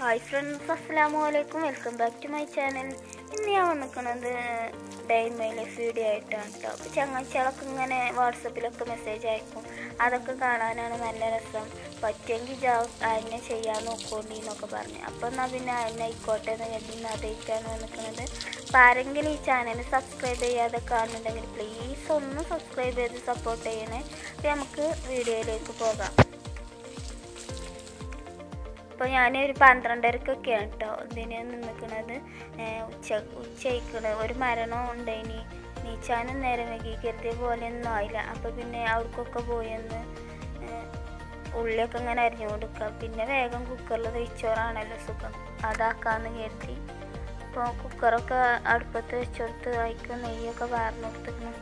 hi friends അസ്സാം വലൈക്കും welcome back to my channel ഇന്ന് ഞാൻ വന്നിരിക്കുന്നത് ഡേ മൈ ലൈഫ് വീഡിയോ ആയിട്ടാണ് കേട്ടോ അപ്പോൾ ചങ്ങാഴ്ചകളൊക്കെ ഇങ്ങനെ വാട്സപ്പിലൊക്കെ മെസ്സേജ് അയക്കും അതൊക്കെ കാണാനാണ് നല്ല രസം പറ്റുമെങ്കിൽ ജാ അതിനെ ചെയ്യാൻ നോക്കോണ്ടി എന്നൊക്കെ പറഞ്ഞു അപ്പോൾ എന്നാൽ പിന്നെ അതിനെ ആയിക്കോട്ടെ എന്ന് കരുതി ഇന്ന് അതേറ്റാണ് വന്നിരിക്കുന്നത് അപ്പോൾ ആരെങ്കിലും ഈ ചാനൽ സബ്സ്ക്രൈബ് ചെയ്യാതെ കാണുന്നുണ്ടെങ്കിൽ പ്ലീസ് ഒന്ന് സബ്സ്ക്രൈബ് ചെയ്ത് സപ്പോർട്ട് ചെയ്യണേ അപ്പോൾ നമുക്ക് വീഡിയോയിലേക്ക് പോകാം അപ്പോൾ ഞാൻ ഒരു പന്ത്രണ്ടരക്കൊക്കെയാണ് കേട്ടോ ഇതിന് നിൽക്കുന്നത് ഉച്ച ഉച്ചയ്ക്കണ് ഒരു മരണം ഉണ്ടായിനി നീച്ചാനും നേരം വൈകി കരുതിയ പോലെ ഒന്നും ആയില്ല അപ്പോൾ പിന്നെ അവർക്കൊക്കെ പോയെന്ന് ഉള്ളിയൊക്കെ ഇങ്ങനെ അരിഞ്ഞു കൊടുക്കുക പിന്നെ വേഗം കുക്കറിൽ നെയ്ച്ചോറാണല്ലോ സുഖം അതാക്കാന്ന് കരുതി അപ്പോൾ കുക്കറൊക്കെ അടുപ്പത്ത് വെച്ചെടുത്ത് അതിക്ക് നെയ്യൊക്കെ വാർന്നു കൊടുത്തിരുന്നു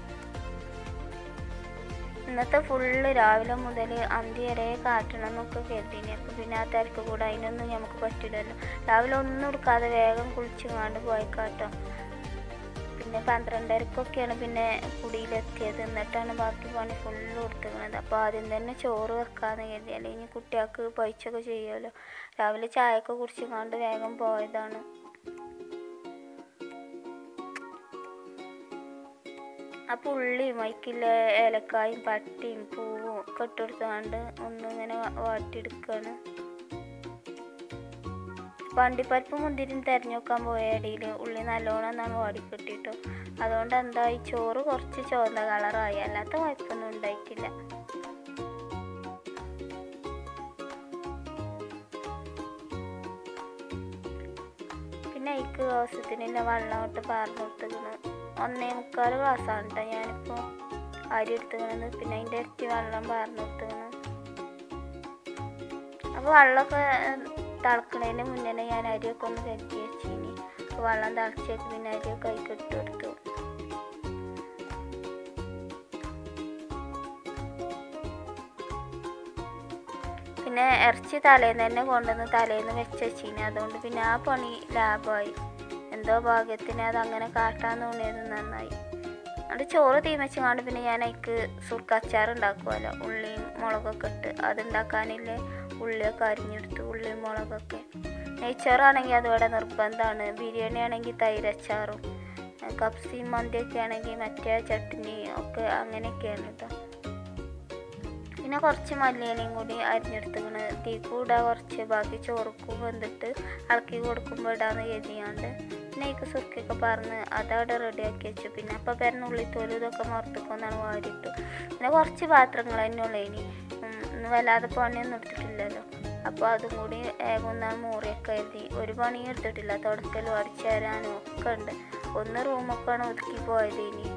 ഇന്നത്തെ ഫുള്ള് രാവിലെ മുതൽ അന്തി വരെ കാട്ടണം എന്നൊക്കെ കരുതിനി അപ്പോൾ പിന്നെ ആ തിരക്ക് കൂടെ അതിനൊന്നും നമുക്ക് പറ്റില്ലല്ലോ രാവിലെ ഒന്നും എടുക്കാതെ വേഗം കുളിച്ചുങ്ങാണ്ട് പോയി കാട്ടോ പിന്നെ പന്ത്രണ്ടരക്കൊക്കെയാണ് പിന്നെ കുടിയിലെത്തിയത് എന്നിട്ടാണ് ബാക്കി പണി ഫുള്ള് കൊടുത്തിരിക്കുന്നത് അപ്പോൾ ആദ്യം തന്നെ ചോറ് വെക്കാന്ന് കരുതി അല്ലെങ്കിൽ കുട്ടികൾക്ക് പഴിച്ചൊക്കെ ചെയ്യുമല്ലോ രാവിലെ ചായയൊക്കെ കുടിച്ചുങ്ങാണ്ട് വേഗം പോയതാണ് അപ്പോൾ ഉള്ളിയും അതിക്കില്ല ഏലക്കായും പട്ടിയും പൂവും ഒക്കെ ഇട്ടെടുത്താണ്ട് ഒന്നിങ്ങനെ വാട്ടിയെടുക്കുകയാണ് വണ്ടിപ്പരിപ്പ് മുന്തിരിയും തിരഞ്ഞു നോക്കാൻ പോയ ഇടയിൽ ഉള്ളി നല്ലോണം എന്നാണ് വാടിക്കെട്ടിട്ടോ അതുകൊണ്ട് എന്തായി ചോറ് കുറച്ച് ചുവന്ന കളറായി അല്ലാത്ത കുഴപ്പമൊന്നും ഉണ്ടായിട്ടില്ല പിന്നെ അതിക്ക് ആവശ്യത്തിനുള്ള വെള്ളം ഇട്ട് പാർന്നു കൊടുത്തിരിക്കുന്നത് ഒന്നേ മുക്കാൽ ഗ്ലാസ്സാണ് കേട്ടോ ഞാനിപ്പോൾ അരി എടുത്തുക്കണത് പിന്നെ അതിൻ്റെ ഇരട്ടി വെള്ളം പാർന്നു കൊടുത്തുക്കണം അപ്പോൾ വെള്ളമൊക്കെ തിളക്കണതിന് മുന്നേ ഞാൻ അരിയൊക്കെ ഒന്ന് കരുതി വെച്ചിനി അപ്പോൾ വെള്ളം തിളച്ചേക്ക് പിന്നെ അരിയൊക്കെ അതിൽ ഇട്ട് കൊടുത്തു പിന്നെ ഇറച്ചി തലേന്ന് തന്നെ കൊണ്ടുവന്ന് തലേന്ന് വെച്ച് വെച്ചിനി അതുകൊണ്ട് പിന്നെ ആ പണി ലാഭമായി എന്തോ ഭാഗ്യത്തിന് അത് അങ്ങനെ കാട്ടാൻ തോന്നിയത് നന്നായി അത് ചോറ് തീമച്ചങ്ങാണ്ട് പിന്നെ ഞാൻ അതിക്ക് സുർക്ക അച്ചാർ ഉണ്ടാക്കുമല്ലോ ഉള്ളിയും മുളകൊക്കെ ഇട്ട് അതുണ്ടാക്കാനില്ലേ ഉള്ളിയൊക്കെ അരിഞ്ഞെടുത്തു ഉള്ളിയും മുളകൊക്കെ നെയ്ച്ചോറാണെങ്കിൽ അതിവിടെ നിർബന്ധമാണ് ബിരിയാണി ആണെങ്കിൽ തൈരച്ചാറും കപ്സിയും മന്തിയൊക്കെ ആണെങ്കിൽ മറ്റേ ചട്നി ഒക്കെ അങ്ങനെയൊക്കെയാണ് കേട്ടോ പിന്നെ കുറച്ച് മല്ലിയിലയും കൂടി അരിഞ്ഞെടുത്തുക്കണ് തീ കൂടാ കുറച്ച് ബാക്കി ചോറുക്കും വെന്തിട്ട് ഇളക്കി കൊടുക്കുമ്പോൾ ഇടാന്ന് കരുതിയാണ്ട് പിന്നെ അതിക്ക് സുർക്കൊക്കെ പറഞ്ഞ് അതവിടെ റെഡിയാക്കി വെച്ചു പിന്നെ അപ്പം പെരുന്ന ഉള്ളിത്തോലും ഇതൊക്കെ മുറത്തുക്കൊന്നാണ് വാരിയിട്ടു പിന്നെ കുറച്ച് പാത്രങ്ങൾ തന്നെ ഉള്ളൂ ഇനി ഇന്ന് വല്ലാതെ പണിയൊന്നും എടുത്തിട്ടില്ലല്ലോ അപ്പോൾ അതും കൂടി ഏകൊന്നാണ് മൂറിയൊക്കെ എഴുതി ഒരു പണിയും എടുത്തിട്ടില്ല തുടക്കലും അടിച്ചു തരാനും ഒക്കെ ഉണ്ട് ഒന്ന് റൂമൊക്കെയാണ് ഒതുക്കി പോയത് ഇനി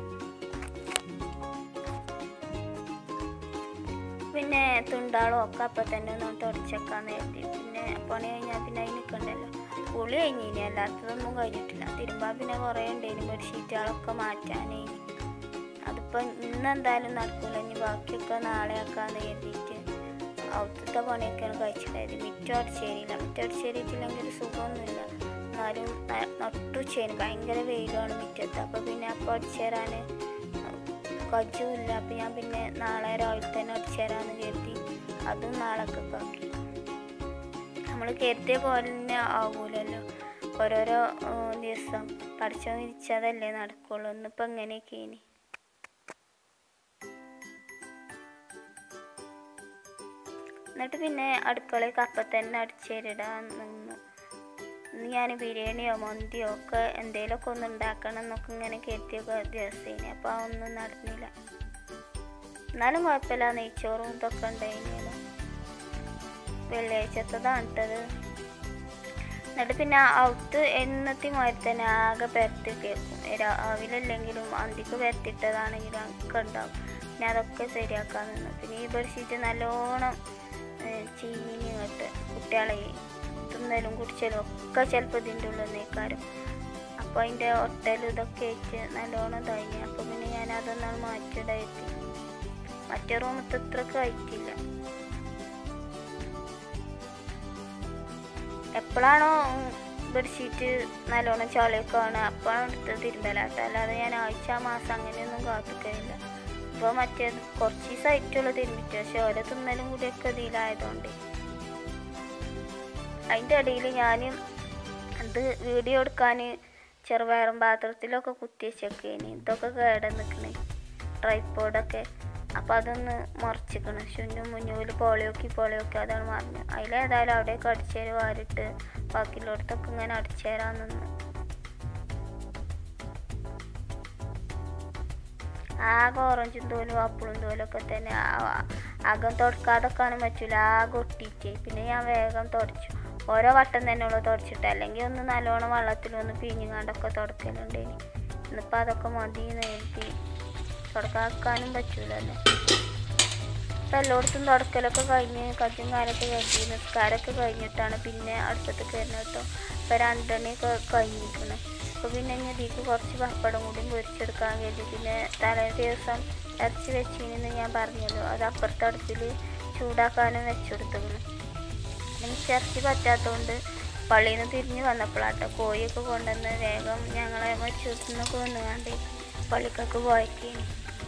പിന്നെ തുണ്ടാളും ഒക്കെ അപ്പം തന്നെ ഒന്ന് തുടച്ചേക്കാന്ന് കരുതി പിന്നെ പണി കഴിഞ്ഞാൽ പിന്നെ അതിന് നിൽക്കണ്ടല്ലോ കുളി കഴിഞ്ഞിനി അല്ലാത്തതൊന്നും കഴിഞ്ഞിട്ടില്ല തിരുമ്പാൻ പിന്നെ കുറേ ഉണ്ടായിന് ബെഡ്ഷീറ്റുകളൊക്കെ മാറ്റാനേ അതിപ്പോൾ ഇന്ന് എന്തായാലും നടക്കില്ല ഇനി ബാക്കിയൊക്കെ നാളെ ആക്കാന്ന് കരുതിയിട്ട് ഔത്തത്തെ പണിയൊക്കെയാണ് കഴിച്ചിട്ടായത് മിറ്റം അടിച്ചേരിയില്ല മിറ്റം അടിച്ചേരിയിട്ടില്ലെങ്കിൽ ഒരു സുഖമൊന്നുമില്ല എന്നാലും നട്ടുച്ചേരും ഭയങ്കര വെയിലാണ് മുറ്റത്ത് അപ്പോൾ പിന്നെ അപ്പോൾ അടിച്ചേരാൻ കജുമില്ല അപ്പം ഞാൻ പിന്നെ നാളെ രാവിലെ തന്നെ അടിച്ചേരാന്ന് കരുതി അതും നാളൊക്കെ ആക്കി നമ്മൾ കരുതിയ പോലെ തന്നെ ആകൂലല്ലോ ഓരോരോ ദിവസം പഠിച്ചോ വിരിച്ചതല്ലേ നടക്കുള്ളൂ ഇന്നിപ്പോൾ എങ്ങനെയൊക്കെ ഇനി എന്നിട്ട് പിന്നെ അടുക്കളയ്ക്ക് അപ്പം തന്നെ അടിച്ചേരിടാൻ നിന്നു ഇന്ന് ഞാൻ ബിരിയാണിയോ മന്തിയോ ഒക്കെ എന്തെങ്കിലുമൊക്കെ ഒന്ന് ഉണ്ടാക്കണം എന്നൊക്കെ ഇങ്ങനെ കരുതിയൊക്കെ ദിവസേന അപ്പോൾ അതൊന്നും നടന്നില്ല എന്നാലും കുഴപ്പമില്ല നെയ്ച്ചോറും ഇതൊക്കെ ഉണ്ടായിരുന്നല്ലോ വെള്ളിയാഴ്ചത്തതാണ് ഇട്ടത് എന്നിട്ട് പിന്നെ ഔത്ത് എന്നത്തെ മാതിരി തന്നെ ആകെ പരത്തി കേൾക്കും രാവിലെല്ലെങ്കിലും അന്തിക്ക് പരത്തിട്ടതാണെങ്കിലും ഒക്കെ ഉണ്ടാവും പിന്നെ അതൊക്കെ ശരിയാക്കാൻ നിന്നു പിന്നെ ഈ ബെഡ്ഷീറ്റ് നല്ലോണം ചീഞ്ഞി കേട്ട് കുട്ടികളെ തിന്നലും കുടിച്ചലും ഒക്കെ ചിലപ്പോൾ ഇതിൻ്റെ ഉള്ളിൽ നീക്കാരും അപ്പോൾ അതിൻ്റെ ഒട്ടലും ഇതൊക്കെ ആയിട്ട് നല്ലോണം തഴങ്ങി അപ്പോൾ പിന്നെ ഞാൻ അതൊന്നാണ് മാറ്റിയിടാത്തി മറ്റേ റൂമത്തെ ഇത്രക്ക് ആയിട്ടില്ല എപ്പോഴാണോ ബെഡ്ഷീറ്റ് നല്ലോണം ചളിയൊക്കെ ആണ് അപ്പോഴാണ് എടുത്ത് തിരുമ്പലാട്ടോ അല്ലാതെ ഞാൻ ആഴ്ച മാസം അങ്ങനെയൊന്നും കാത്തിക്കയില്ല ഇപ്പോൾ മറ്റേ കുറച്ച് ദിവസമായിട്ടുള്ള തിരുമ്മിട്ട് പക്ഷെ ഓരോ തിന്നലും കൂടിയൊക്കെ ഇതിലായതുകൊണ്ട് അതിൻ്റെ ഇടയിൽ ഞാൻ ഇത് വീഡിയോ എടുക്കാൻ ചെറുപയറും പാത്രത്തിലൊക്കെ കുത്തി വെച്ചേക്കേനി ഇതൊക്കെ കേടൻ നിൽക്കണേ ട്രൈപ്പോഡൊക്കെ അപ്പോൾ അതൊന്ന് മറിച്ചിക്കണം ശുന്നും മുന്നൂല് പോളിയോക്കി പോളിയോക്കി അതാണ് മറിഞ്ഞു അതിലേതായാലും അവിടെയൊക്കെ അടിച്ചേര് വാരിട്ട് ബാക്കിയുള്ളിടത്തൊക്കെ ഇങ്ങനെ അടിച്ചേരാൻ നിന്ന് ആകെ ഓറഞ്ചും തോലും ആപ്പിളും തോലും ഒക്കെ തന്നെ ആ- അകം തുടക്കാതൊക്കെയാണ് പറ്റൂല ആകെ ഒട്ടിയിട്ട് പിന്നെ ഞാൻ വേഗം തുടച്ചു ഓരോ വട്ടം തന്നെ ഉള്ളു തുടച്ചിട്ട് അല്ലെങ്കിൽ ഒന്ന് നല്ലോണം വെള്ളത്തിലൊന്ന് പിഴിഞ്ഞുകൊണ്ടൊക്കെ തുടക്കലുണ്ടേനി ഇന്നിപ്പോൾ അതൊക്കെ മതി എഴുതി തുടക്കാക്കാനും പറ്റൂലല്ലോ ഇപ്പം എല്ലായിടത്തും തുടക്കലൊക്കെ കഴിഞ്ഞ് കജ്ജും കാലൊക്കെ കഴിഞ്ഞ് നിസ്കാരമൊക്കെ കഴിഞ്ഞിട്ടാണ് പിന്നെ അടുപ്പത്ത് കയറുന്നത് കേട്ടോ ഇപ്പം രണ്ടെണ്ണയൊക്കെ കഴിഞ്ഞിരിക്കണേ അപ്പോൾ പിന്നെ ഇനി ഇതിക്ക് കുറച്ച് പപ്പടം കൂടി പൊരിച്ചെടുക്കാൻ കരുതി പിന്നെ തലേ ദിവസം ഇറച്ചി വെച്ചിരുന്ന് ഞാൻ പറഞ്ഞല്ലോ അത് അപ്പുറത്തെ അടുപ്പിൽ ചൂടാക്കാനും വെച്ചെടുത്തിരുന്നു എനിക്ക് ഇറച്ചി പറ്റാത്തതുകൊണ്ട് പള്ളിയിൽ നിന്ന് തിരിഞ്ഞ് വന്നപ്പോഴാട്ടോ കോഴിയൊക്കെ കൊണ്ടുവന്ന് വേഗം ഞങ്ങളെ മരിച്ചെടുത്തുനിന്നൊക്കെ വന്നുകാണ്ട് പള്ളിക്കൊക്കെ പോയേക്കേനി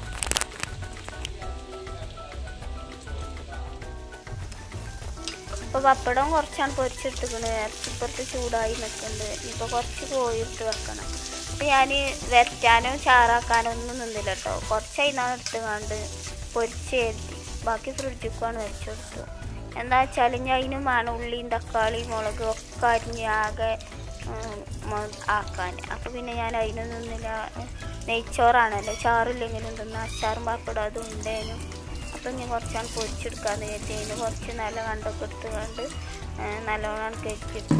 ഇപ്പോൾ പപ്പടം കുറച്ചാണ് പൊരിച്ചെടുത്തുക്കണ് ഇറച്ചിപ്പുറത്ത് ചൂടായി നിൽക്കുന്നുണ്ട് ഇപ്പോൾ കുറച്ച് കോഴി എടുത്ത് വെക്കണം അപ്പോൾ ഞാൻ വരറ്റാനോ ചാറാക്കാനോ ഒന്നും നിന്നില്ല കേട്ടോ കുറച്ചായി നാൾ എടുത്തുകൊണ്ട് പൊരിച്ച് എഴുതി ബാക്കി ഫ്രിഡ്ജിക്കാണ് വെച്ചെടുത്തു എന്താ വെച്ചാൽ ഞാൻ അതിനും വേണം ഉള്ളിയും തക്കാളി മുളക് ഒക്കെ അരിഞ്ഞ് ആകെ ഉം, മ- ആക്കാൻ അപ്പോൾ പിന്നെ ഞാൻ അതിനും നിന്നില്ല നെയ്ച്ചോറാണല്ലോ ചാറില്ലെങ്കിലും തിന്ന അച്ചാറും പപ്പടം അതും ഉണ്ടേനും അപ്പം ഇനി കുറച്ചാണ് പൊരിച്ചെടുക്കാന്ന് കരുതി അതിന് കുറച്ച് നല്ല കണ്ടൊക്കെ എടുത്ത് കണ്ട് നല്ലോണം കരിച്ചെടുത്തു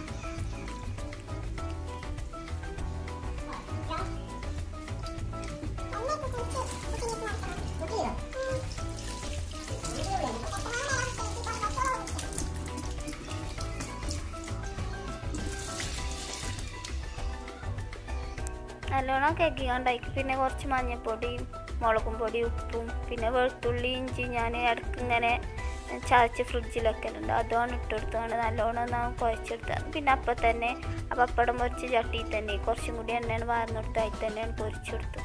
നല്ലോണം കെക്കിക്കൊണ്ടാക്കി പിന്നെ കുറച്ച് മഞ്ഞൾപ്പൊടിയും മുളകും പൊടി ഉപ്പും പിന്നെ വെളുത്തുള്ളി ഇഞ്ചി ഞാൻ ഇടയ്ക്ക് ഇങ്ങനെ ചതച്ച് ഫ്രിഡ്ജിൽ വെക്കലുണ്ട് അതുമാണ് ഇട്ടെടുത്തുകൊണ്ട് നല്ലോണം ഒന്ന് കുഴച്ചെടുത്തത് പിന്നെ അപ്പം തന്നെ ആ പപ്പടം പൊരിച്ച് ചട്ടിയിൽ തന്നെ കുറച്ചും കൂടി എണ്ണയാണ് വാർന്നെടുത്ത് അതിൽ തന്നെയാണ് പൊരിച്ചെടുത്തു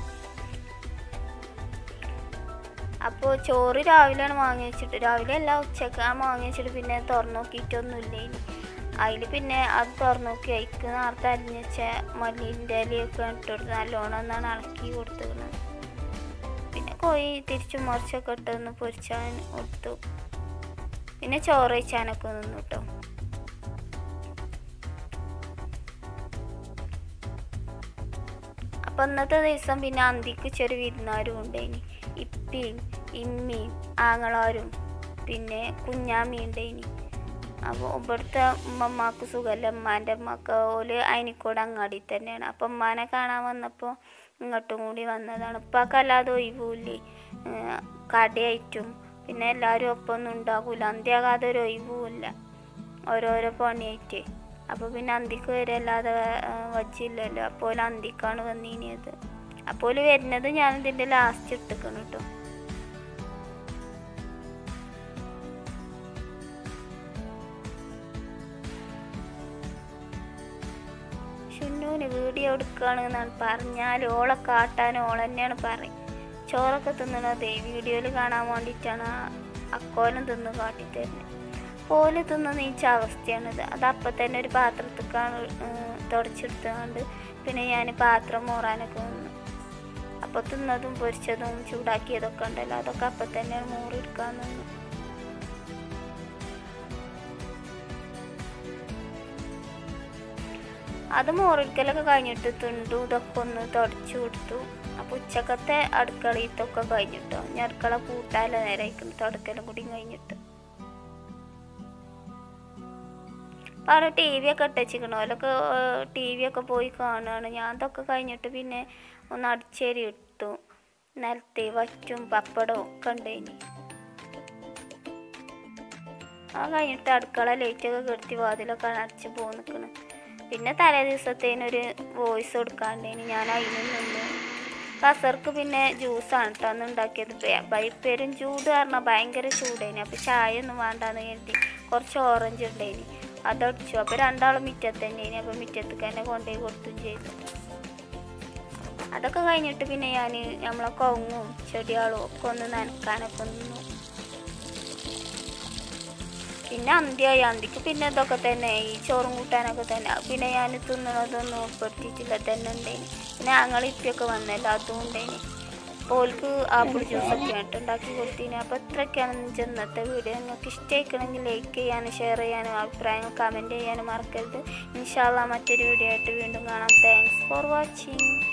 അപ്പോൾ ചോറ് രാവിലെയാണ് വാങ്ങി വെച്ചിട്ട് രാവിലെ അല്ല ഉച്ചക്ക് ആ വാങ്ങി വെച്ചിട്ട് പിന്നെ തുറന്നു നോക്കിയിട്ടൊന്നുമില്ല ഇനി അതിൽ പിന്നെ അത് തുറന്നു നോക്കി അതിക്ക് നേരത്തെ അരിഞ്ഞ് വെച്ച മല്ലിൻ്റെ ഇലയൊക്കെ ഇട്ടെടുത്ത് നല്ലോണം ഒന്നാണ് ഇളക്കി കൊടുത്തിരുന്നത് പിന്നെ കോഴി തിരിച്ചും മറിച്ചൊക്കെ ഇട്ടൊന്ന് പൊരിച്ചാൻ കൊടുത്തു പിന്നെ ചോറ് വെച്ചാനൊക്കെ നിന്നു കേട്ടോ അപ്പം ഇന്നത്തെ ദിവസം പിന്നെ അന്തിക്ക് ചെറിയ വിരുന്നാരും ഉണ്ടേനി ഇപ്പിയും ഇമ്മിയും ആങ്ങളാരും പിന്നെ കുഞ്ഞാമ്മി ഉണ്ടേനി അപ്പോൾ ഇവിടുത്തെ ഉമ്മമാക്ക് സുഖമല്ല ഉമ്മാൻ്റെ അമ്മക്ക് ഓല് അതിനിക്കൂടെ അങ്ങാടി തന്നെയാണ് അപ്പം ഉമ്മാനെ കാണാൻ വന്നപ്പോൾ ഇങ്ങോട്ടും കൂടി വന്നതാണ് ഇപ്പൊക്കെ അല്ലാതെ ഒഴിവില്ലേ കടയായിട്ടും പിന്നെ എല്ലാവരും ഒപ്പം ഒന്നും ഉണ്ടാകൂല അന്ത്യാകാതെ ഒരു ഒഴിവുമില്ല ഓരോരോ പണിയായിട്ട് അപ്പോൾ പിന്നെ അന്തിക്ക് വരെ അല്ലാതെ വച്ചില്ലല്ലോ അപ്പോൾ അന്തിക്കാണ് വന്നിനിയത് അപ്പോൾ വരുന്നത് ഞാൻ ഇതിൻ്റെ ലാസ്റ്റ് ഇട്ടിക്കണം കേട്ടോ ഷുന്നൂന് വീഡിയോ എടുക്കുകയാണെന്നാണ് പറഞ്ഞാൽ ഓളെ കാട്ടാൻ ഓൾ തന്നെയാണ് പറയും ചോറൊക്കെ തിന്നണത് വീഡിയോയിൽ കാണാൻ വേണ്ടിയിട്ടാണ് ആ അക്കോലം തിന്ന് കാട്ടിത്തരുന്നത് ഓല് തിന്ന് നീച്ച അവസ്ഥയാണിത് അത് അപ്പം തന്നെ ഒരു പാത്രത്തേക്കാണ് തുടച്ചെടുത്തുകൊണ്ട് പിന്നെ ഞാൻ പാത്രം മൂറാനൊക്കെ നിന്നു അപ്പോൾ തിന്നതും പൊരിച്ചതും ചൂടാക്കിയതൊക്കെ ഉണ്ടല്ലോ അതൊക്കെ അപ്പം തന്നെയാണ് മൂറിയെടുക്കാൻ നിന്നു അത് മോറിക്കലൊക്കെ കഴിഞ്ഞിട്ട് തുണ്ടു ഇതൊക്കെ ഒന്ന് തുടച്ചു കൊടുത്തു അപ്പോൾ ഉച്ചക്കത്തെ അടുക്കളയിത്തൊക്കെ കഴിഞ്ഞിട്ടോ ഇനി അടുക്കള കൂട്ടാല നേരായിരിക്കും തുടക്കലും കൂടി കഴിഞ്ഞിട്ട് അപ്പോൾ അവിടെ ടി വി ഒക്കെ ഇട്ടച്ചിക്കണോ അതിലൊക്കെ ടി വി ഒക്കെ പോയി കാണുകയാണ് ഞാൻ അതൊക്കെ കഴിഞ്ഞിട്ട് പിന്നെ ഒന്ന് അടിച്ചേരി ഇട്ടു നിലത്തെ വറ്റും പപ്പടവും ഒക്കെ ഉണ്ടേനി ആ കഴിഞ്ഞിട്ട് അടുക്കള ലൈറ്റൊക്കെ കെടുത്തി വാതിലൊക്കെ അടച്ച് പോയി നിൽക്കണം പിന്നെ തലേ ദിവസത്തേനൊരു വോയിസ് കൊടുക്കാണ്ടേനി ഞാൻ അതിനും നിന്ന് കസർക്ക് പിന്നെ ജ്യൂസാണ് കേട്ടോ അന്ന് ഉണ്ടാക്കിയത് പെ- ബൈ- പെരും ചൂട് കാരണം ഭയങ്കര ചൂടേനി അപ്പോൾ ചായ ഒന്നും വേണ്ടാന്ന് കരുതി കുറച്ച് ഓറഞ്ച് ഉണ്ടേനി അതടിച്ചു അപ്പോൾ രണ്ടാളും മുറ്റത്ത് തന്നെയാണ് അപ്പോൾ മുറ്റത്തേക്ക് തന്നെ കൊണ്ടുപോയി കൊടുത്തും ചെയ്തു അതൊക്കെ കഴിഞ്ഞിട്ട് പിന്നെ ഞാൻ നമ്മളെ കവുങ്ങും ചെടികളും ഒക്കെ ഒന്ന് നനക്കാനൊക്കെ നിന്നു പിന്നെ അന്ത്യമായി അന്തിക്ക് പിന്നെ ഇതൊക്കെ തന്നെ ഈ ചോറും കൂട്ടാനൊക്കെ തന്നെ പിന്നെ ഞാൻ തിന്നണതൊന്നും ഉൾപ്പെടുത്തിയിട്ടില്ല തന്നെ ഉണ്ടേനി പിന്നെ ഞങ്ങൾ ഇപ്പൊക്കെ വന്നല്ലോ അതും ഉണ്ടേനി ഓൾക്ക് ആപ്പിൾ ജ്യൂസൊക്കെ ആയിട്ട് ഉണ്ടാക്കി കൊടുത്തിന് അപ്പോൾ ഇത്രയൊക്കെയാണ് ഇന്നത്തെ വീഡിയോ നിങ്ങൾക്ക് ഇഷ്ടമായിക്കണമെങ്കിൽ ലൈക്ക് ചെയ്യാനും ഷെയർ ചെയ്യാനും അഭിപ്രായങ്ങൾ കമൻറ്റ് ചെയ്യാനും മറക്കരുത് ഇൻഷാല്ല മറ്റൊരു വീഡിയോ ആയിട്ട് വീണ്ടും കാണാം താങ്ക്സ് ഫോർ വാച്ചിങ്